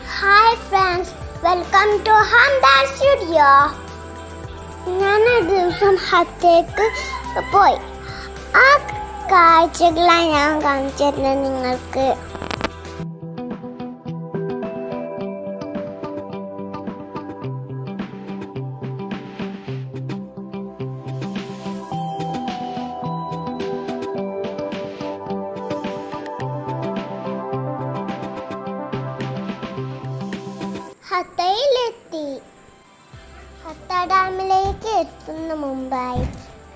hi friends welcome to Hamda studio ഞാൻ ഒരു ദിവസം ഹത്തേക്ക് പോയി ആ കാഴ്ചകളാണ് ഞാൻ കാണിച്ചു തരുന്നത് നിങ്ങൾക്ക് ഹത്തയിലെത്തി ഹത്ത ഡാമിലേക്ക് എത്തുന്ന മുമ്പായി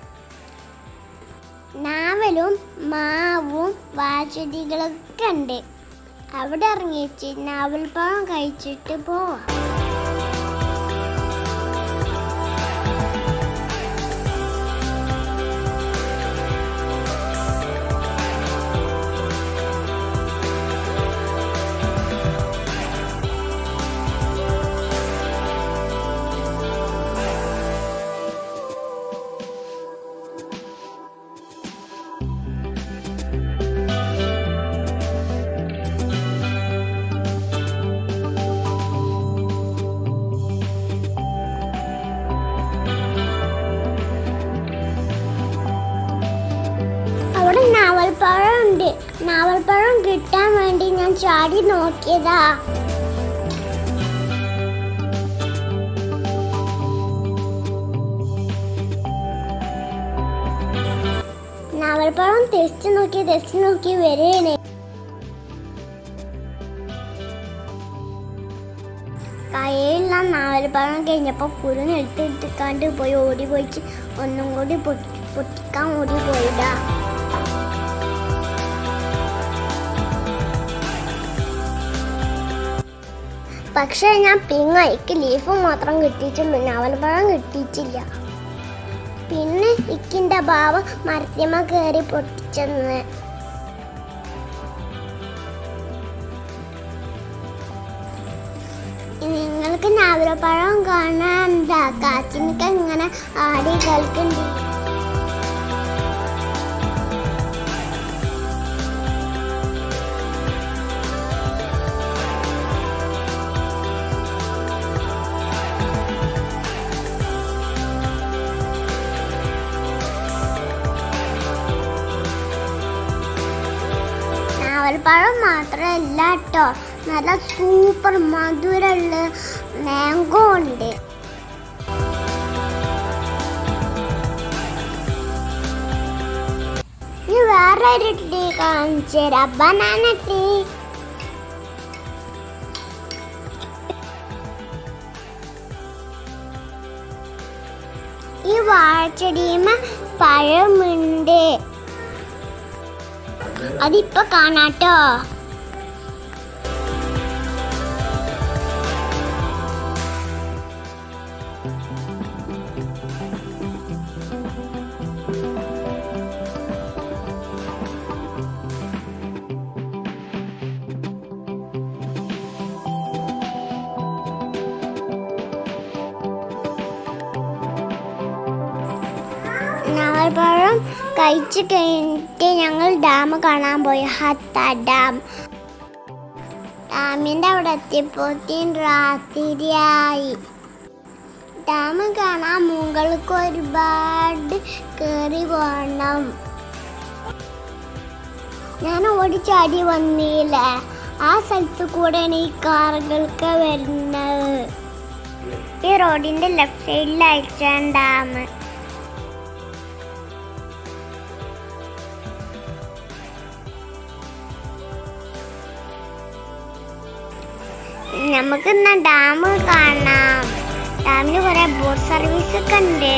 നാവലും മാവും വാചടികളൊക്കെ ഉണ്ട് അവിടെ ഇറങ്ങിച്ച് നാവൽ പഴം കഴിച്ചിട്ട് പോവാം അവിടെ നാവൽപ്പഴം ഉണ്ട് നാവൽപ്പഴം കിട്ടാൻ വേണ്ടി ഞാൻ ചാടി നോക്കിയതാ നാവൽപ്പഴം തെസ്റ്റ് നോക്കി തെസ്റ്റ് നോക്കി വരേണേ കയ്യിലുള്ള നാവൽപ്പഴം കഴിഞ്ഞപ്പോൾ കുരു നിലത്തിട്ടിക്കാണ്ട് പോയി ഓടി പോയിച്ച് ഒന്നും കൂടി പൊട്ടി പൊട്ടിക്കാൻ ഓടി പോയതാ പക്ഷേ ഞാൻ പിങ്ങയ്ക്ക് ലീഫ് മാത്രം കിട്ടിയിട്ടുള്ളൂ നാവൽപ്പഴം കിട്ടിയിട്ടില്ല പിന്നെ ഇക്കിന്റെ ഭാവം മരത്തിമ കയറി പൊട്ടിച്ചെന്ന് നിങ്ങൾക്ക് നാവലപ്പഴം കാണാൻ എന്താ കാച്ചിനൊക്കെ ഇങ്ങനെ ആടി കളിക്കുന്നുണ്ട് നാവൽപ്പഴം മാത്രമല്ല കേട്ടോ നല്ല സൂപ്പർ മധുരമുള്ള മാംഗോ ഉണ്ട് ഇനി വേറെ ഒരു ടീ കാണിച്ചു തരാം ബനാന ടീ ഈ വാഴച്ചെടിയുമ പഴമുണ്ട് അതിപ്പോ കാണാട്ടോ നാവൽപ്പഴം കഴിച്ചു കഴിഞ്ഞിട്ട് ഞങ്ങൾ ഡാം കാണാൻ പോയി ഹത്ത ഡാം ഡാമിൻ്റെ അവിടെ എത്തിയപ്പോഴത്തേക്കും രാത്രിയായി ഡാം കാണാൻ മുകൾക്ക് ഒരുപാട് കയറി പോകണം ഞാൻ ഓടിച്ചാടി വന്നില്ല ആ സ്ഥലത്ത് കൂടെയാണ് ഈ കാറുകൾക്ക് വരുന്നത് ഈ റോഡിന്റെ ലെഫ്റ്റ് സൈഡിലായിട്ടാണ് ഡാം നമുക്ക് ഇന്ന് ഡാം കാണാം ഡാമിന് കുറെ ബോട്ട് സർവീസ് ഒക്കെ ഉണ്ട്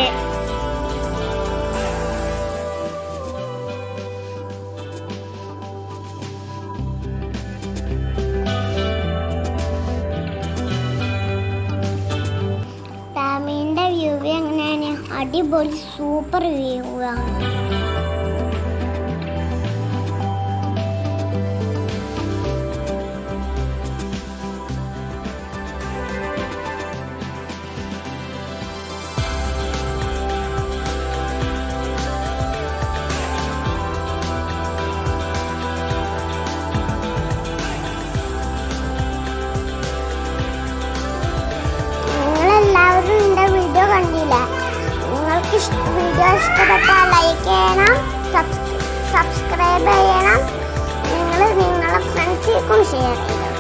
ഡാമിന്റെ വ്യൂ എങ്ങനെയാണ് അടിപൊളി സൂപ്പർ വ്യൂ ആണ് കണ്ടില്ലേ നിങ്ങൾക്ക് ഇഷ്ട വീഡിയോ ഇഷ്ടപ്പെട്ടാൽ ലൈക്ക് ചെയ്യണം സബ്സ്ക്രൈബ് ചെയ്യണം നിങ്ങൾ നിങ്ങളെ ഫ്രണ്ട്സിലേക്കും ഷെയർ ചെയ്യണം